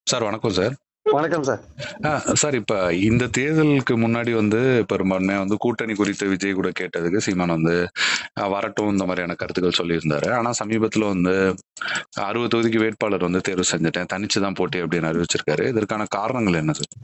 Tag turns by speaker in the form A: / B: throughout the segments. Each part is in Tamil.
A: சார் வணக்கம் சார்
B: வணக்கம் சார்
A: ஆ, சார் இப்ப இந்த தேர்தலுக்கு முன்னாடி வந்து பெரும்பான்மையா வந்து கூட்டணி குறித்து விஜய் கூட கேட்டதுக்கு சீமான் வந்து ஆ, வரட்டும் இந்த மாதிரியான கருத்துக்கள் சொல்லியிருந்தாரு ஆனா சமீபத்துல வந்து அறுபது தொகுதிக்கு வேட்பாளர் வந்து தேர்வு செஞ்சுட்டேன் தனிச்சு தான் போட்டி அப்படின்னு அறிவிச்சிருக்காரு இதற்கான காரணங்கள் என்ன சார்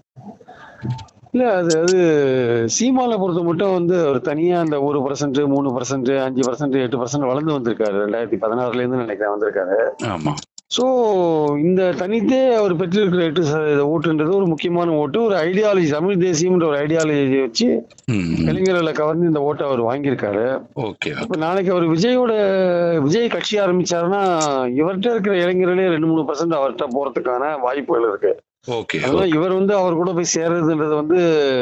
B: இல்ல அது அது சீமானை பொறுத்த மட்டும் வந்து ஒரு தனியா அந்த ஒரு பர்சன்ட் மூணு பர்சன்ட் அஞ்சு பர்சன்ட் எட்டு பர்சன்ட் வளர்ந்து வந்திருக்காரு ரெண்டாயிரத்தி பதினாறுல இருந்து நினைக்கிறேன் வந்திருக்காரு
A: ஆமா
B: ஸோ இந்த தனித்தே அவர் பெற்றிருக்கிற எட்டு சதவீத ஓட்டுன்றது ஒரு முக்கியமான ஓட்டு ஒரு ஐடியாலஜி தமிழ் தேசியம்ன்ற ஒரு ஐடியாலஜி வச்சு இளைஞர்களை கவர்ந்து இந்த ஓட்டை அவர் வாங்கியிருக்காரு
A: ஓகே
B: இப்போ நாளைக்கு அவர் விஜயோட விஜய் கட்சி ஆரம்பிச்சாருன்னா இவர்கிட்ட இருக்கிற இளைஞர்களே ரெண்டு மூணு பர்சன்ட் அவர்கிட்ட போறதுக்கான வாய்ப்புகள் இருக்கு
A: ஓகே
B: அதனால இவர் வந்து அவர் கூட போய் சேர்றதுன்றது வந்து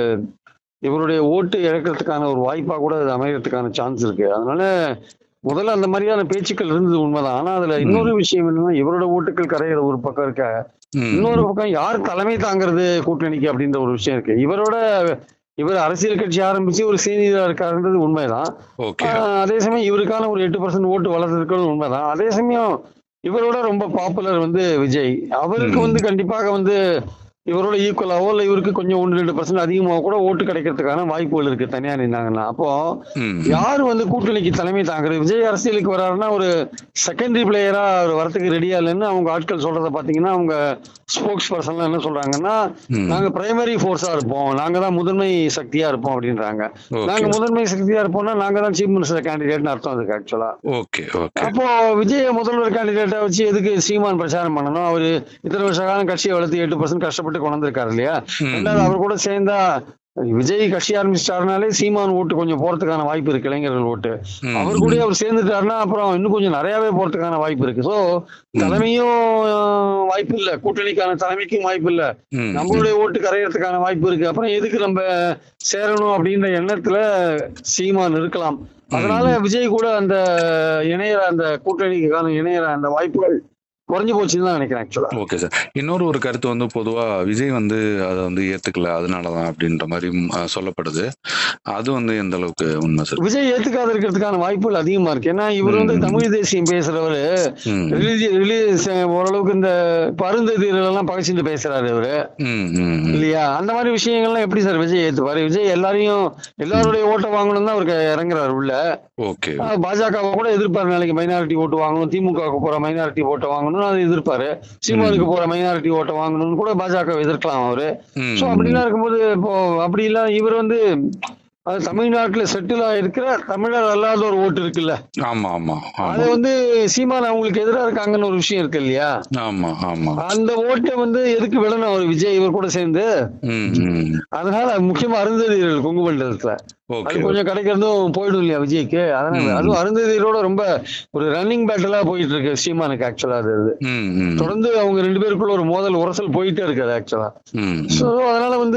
B: இவருடைய ஓட்டு இழக்கிறதுக்கான ஒரு வாய்ப்பா கூட அது அமையறதுக்கான சான்ஸ் இருக்கு அதனால முதல்ல அந்த மாதிரியான பேச்சுக்கள் இருந்தது உண்மைதான் ஆனா அதுல இன்னொரு விஷயம் என்னன்னா இவரோட ஓட்டுகள் கரையிற ஒரு பக்கம் இருக்க இன்னொரு பக்கம் யார் தலைமை தாங்கிறது கூட்டணிக்கு அப்படின்ற ஒரு விஷயம் இருக்கு இவரோட இவர் அரசியல் கட்சி ஆரம்பிச்சு ஒரு சீனியரா இருக்காருன்றது உண்மைதான்
A: ஓகே
B: ஆஹ் அதே சமயம் இவருக்கான ஒரு எட்டு பர்சன்ட் ஓட்டு வளர்ந்துருக்கிறது உண்மைதான் அதே சமயம் இவரோட ரொம்ப பாப்புலர் வந்து விஜய் அவருக்கு
A: ம்.
B: வந்து கண்டிப்பாக வந்து இவரோட ஈக்குவலாவோ இல்லை இவருக்கு கொஞ்சம் ஒன்று ரெண்டு பர்சன்ட் அதிகமாக கூட ஓட்டு கிடைக்கிறதுக்கான வாய்ப்புகள் இருக்கு தனியா நின்னாங்கன்னா அப்போ யார் வந்து கூட்டணிக்கு தலைமை தாங்குறது விஜய் அரசியலுக்கு வராருன்னா ஒரு செகண்டரி பிளேயரா அவர் வரத்துக்கு ரெடியா இல்லைன்னு அவங்க ஆட்கள் சொல்றத பாத்தீங்கன்னா அவங்க ஸ்போக்ஸ் பர்சன்லாம் என்ன சொல்றாங்கன்னா நாங்க பிரைமரி ஃபோர்ஸா இருப்போம் நாங்க தான் முதன்மை சக்தியா இருப்போம் அப்படின்றாங்க நாங்க முதன்மை சக்தியா இருப்போம்னா நாங்க தான் சீஃப் மினிஸ்டர் கேண்டிடேட்னு அர்த்தம் அதுக்கு ஆக்சுவலா
A: ஓகே ஓகே
B: அப்போ விஜய முதல்வர் கேண்டிடேட்டை வச்சு எதுக்கு சீமான் பிரச்சாரம் பண்ணணும் அவரு இத்தனை வருஷ காலம் கட்சியை வளர்த்து எட்டு பர்சன்ட் கஷ்டப்பட்டு கொண்டு வந்திருக்காரு இல்லையா ரெண்டாவது அவர் கூட சேர்ந்தா விஜய் கட்சி ஆரம்பிச்சிட்டாருனாலே சீமான் ஓட்டு கொஞ்சம் போறதுக்கான வாய்ப்பு இருக்கு இளைஞர்கள் ஓட்டு அவர் கூட அவர் சேர்ந்துட்டாருன்னா அப்புறம் இன்னும் கொஞ்சம் நிறையவே போறதுக்கான வாய்ப்பு இருக்கு சோ தலைமையும் அஹ், வாய்ப்பு இல்ல கூட்டணிக்கான தலைமைக்கும் வாய்ப்பு இல்ல நம்மளுடைய ஓட்டு கரையறதுக்கான வாய்ப்பு இருக்கு அப்புறம் எதுக்கு நம்ம சேரணும் அப்படின்ற எண்ணத்துல சீமான் இருக்கலாம் அதனால விஜய் கூட அந்த இணையற அந்த கூட்டணிக்கான இணையற அந்த வாய்ப்புகள் குறைஞ்சு போச்சுன்னு தான் நினைக்கிறேன் ஆக்சுவலா
A: ஓகே சார் இன்னொரு ஒரு கருத்து வந்து பொதுவா விஜய் வந்து அதை வந்து ஏத்துக்கல அதனாலதான் அப்படின்ற மாதிரி ம், அஹ், சொல்லப்படுது அது வந்து எந்த அளவுக்கு உண்மை சார்
B: விஜய் ஏத்துக்காத இருக்கிறதுக்கான வாய்ப்புகள் அதிகமா இருக்கு ஏன்னா இவர் வந்து
A: ம்.
B: தமிழ் தேசியம் பேசுறவரு
A: ம்,
B: ரிலீஜி ரிலீஸ் ஓரளவுக்கு இந்த பருந்ததிகள் எல்லாம் பகிர்ந்து பேசுறாரு இவரு
A: ம், ம், ம்.
B: இல்லையா அந்த மாதிரி விஷயங்கள்லாம் எப்படி சார் விஜய் ஏத்துப்பாரு விஜய் எல்லாரையும் எல்லாருடைய ஓட்டை வாங்கணும் தான் அவருக்கு இறங்குறாரு உள்ள
A: ஓகே
B: ஆஹ் பாஜகவை கூட எதிர்ப்பாரு நாளைக்கு மைனாரிட்டி ஓட்டு வாங்கணும் திமுகவுக்கு போற மைனாரிட்டி ஓட்டை வாங்கணும்னு அதை எதிர்ப்பாரு சீமானுக்கு போற மைனாரிட்டி ஓட்டை வாங்கணும்னு கூட பாஜக எதிர்க்கலாம் அவரு
A: ம்,
B: சோ அப்படிலாம் இருக்கும்போது இப்போ அப்படி இல்ல இவர் வந்து அது தமிழ்நாட்டுல செட்டில் ஆயிருக்கிற தமிழர் அல்லாத ஒரு ஓட்டு இருக்குல்ல
A: ஆமா ஆமா
B: அது
A: ஆமா
B: வந்து சீமான் அவங்களுக்கு எதிராக இருக்காங்கன்னு ஒரு விஷயம் இருக்கு இல்லையா
A: ஆமா ஆமா
B: அந்த ஓட்டை வந்து எதுக்கு விடணும் அவர் விஜய் இவர் கூட சேர்ந்து
A: ம், ம்.
B: அதனால முக்கியமா அருந்ததியர்கள் கொங்கு மண்டலத்துல அது
A: ஓகே
B: கொஞ்சம் கிடைக்கிறதும் போயிடும் இல்லையா விஜய்க்கு அதனால
A: ம்.
B: அதுவும் அருந்ததியரோட ரொம்ப ஒரு ரன்னிங் பேட்டலா போயிட்டு இருக்கு சீமானுக்கு ஆக்சுவலா அது அது.
A: ம், ம்.
B: தொடர்ந்து அவங்க ரெண்டு பேருக்குள்ள ஒரு மோதல் உரசல் போயிட்டே இருக்காது ஆக்சுவலா
A: ம்,
B: சோ அதனால வந்து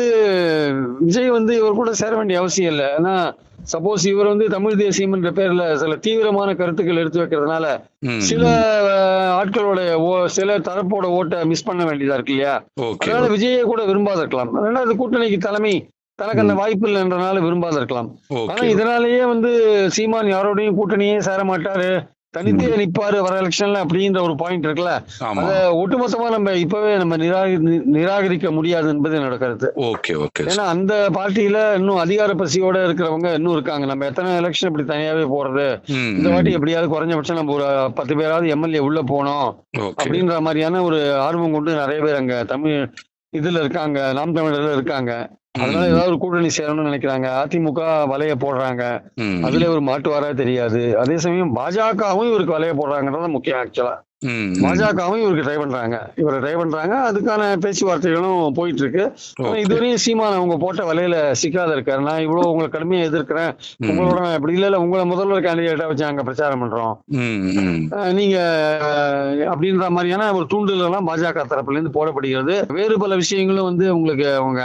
B: விஜய் வந்து இவர் கூட சேர வேண்டிய அவசியம் இல்லை ஏன்னா சப்போஸ் இவர் வந்து தமிழ் தேசியம் என்ற பேர்ல சில தீவிரமான கருத்துக்கள் எடுத்து வைக்கிறதுனால
A: ம்,
B: சில அஹ், ஆட்களோட ஓ- சில தரப்போட ஓட்டை மிஸ் பண்ண வேண்டியதா இருக்கு இல்லையா
A: ஓகே
B: அதனால விஜயை கூட விரும்பாத இருக்கலாம் ரெண்டாவது கூட்டணிக்கு தலைமை தனக்கு அந்த வாய்ப்பு இல்லைன்றனால விரும்பாத இருக்கலாம் ஆனா
A: ஓகே
B: இதனாலேயே வந்து சீமான் யாரோடையும் கூட்டணியே சேர மாட்டாரு தனித்தே நிப்பாரு வர எலெக்ஷன்ல அப்படின்ற ஒரு பாயிண்ட் இருக்குல்ல
A: ஆமா
B: அத ஒட்டுமொத்தமா நம்ம இப்பவே நம்ம நிராகரி நிராகரிக்க முடியாது என்பது என்னோட கருத்து
A: ஓகே ஓகே
B: ஏன்னா அந்த பார்ட்டியில இன்னும் அதிகார பசியோட இருக்கிறவங்க இன்னும் இருக்காங்க நம்ம எத்தனை எலெக்ஷன் இப்படி தனியாவே போறது
A: ம்,
B: இந்த வாட்டி
A: ம்.
B: எப்படியாவது குறைஞ்சபட்சம் நம்ம ஒரு பத்து பேராவது எம்எல்ஏ உள்ள போனோம்
A: ஓகே
B: அப்படின்ற மாதிரியான ஒரு ஆர்வம் கொண்டு நிறைய பேர் அங்க தமிழ் இதுல இருக்காங்க நாம் தமிழர்ல இருக்காங்க அதனால
A: ம்,
B: ஏதாவது ஒரு கூட்டணி சேரணும்னு நினைக்கிறாங்க அதிமுக வலைய போடுறாங்க
A: ம்,
B: அதுல ஒரு மாட்டுவாரா தெரியாது அதே சமயம் பாஜகவும் இவருக்கு வலைய போடுறாங்கன்றது முக்கியம் ஆக்சுவலா
A: ம், ம்.
B: பாஜகவும் இவருக்கு ட்ரை பண்றாங்க இவரை ட்ரை பண்றாங்க அதுக்கான பேச்சுவார்த்தைகளும் போயிட்டு இருக்கு ஆனா
A: ஓகே
B: இதுவரையும் சீமான் அவங்க போட்ட வலையில சிக்காத இருக்காரு நான் இவ்வளவு உங்களை கடுமையா எதிர்க்கிறேன் உங்களோட நான் இப்படி இல்ல இல்ல உங்களை முதல்வர் கேண்டிடேட்டா வச்சு அங்க பிரச்சாரம் பண்றோம்
A: ம், ம்.
B: அஹ் நீங்க அஹ், அப்படின்ற மாதிரியான ஒரு தூண்டுதல் எல்லாம் பாஜக தரப்புல இருந்து போடப்படுகிறது வேறு பல விஷயங்களும் வந்து உங்களுக்கு அவங்க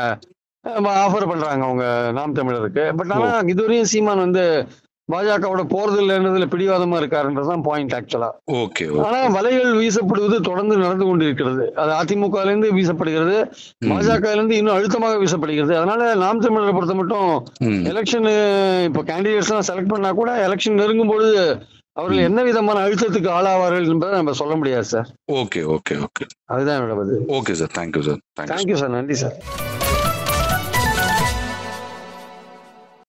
B: ஆஃபர் பண்றாங்க அவங்க நாம் தமிழருக்கு பட் ஆனா இதுவரையும் சீமான் வந்து பாஜகவோட போறது இல்லைன்றதுல பிடிவாதமா இருக்காருன்றதுதான் பாயிண்ட் ஆக்சுவலா
A: ஓகே
B: ஆனா வலைகள் வீசப்படுவது தொடர்ந்து நடந்து கொண்டிருக்கிறது அது அதிமுக இருந்து வீசப்படுகிறது பாஜக இருந்து இன்னும் அழுத்தமாக வீசப்படுகிறது அதனால நாம் தமிழரை பொறுத்த மட்டும்
A: ம்,
B: எலெக்ஷன் இப்போ கேண்டிடேட்ஸ் எல்லாம் செலக்ட் பண்ணா கூட எலெக்ஷன் நெருங்கும் பொழுது அவர்கள்
A: ம்.
B: என்ன விதமான அழுத்தத்துக்கு ஆளாவார்கள் என்பதை நம்ம சொல்ல முடியாது சார்
A: ஓகே ஓகே ஓகே
B: அதுதான் என்னோட பதில்
A: okay sir thank you sir thank you
B: thank you sir நன்றி சார்